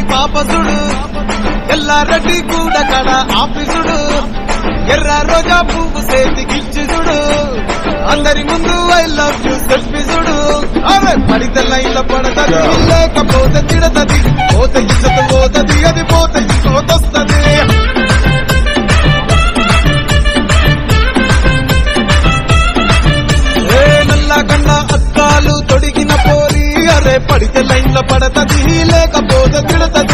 పాపసుడు ఎల్లారెడ్డి కూడా కడ ఆఫీసుడు ఎర్ర రోజా పువ్వు సేతికిచ్చి చూడు అందరి ముందు ఐ లవ్ యూ సెల్ఫిజుడు అరే పడితే లైన్ల పడతది లేకపోతే తిడతది పోతే ఇచ్చత పోతది అది పోతే ఇంకోతొస్తది ఏ నల్ల కన్నా అద్దాలు తొడిగిన పోరి అరే పడితే లైన్ల పడతది లేకపోతే తిడతది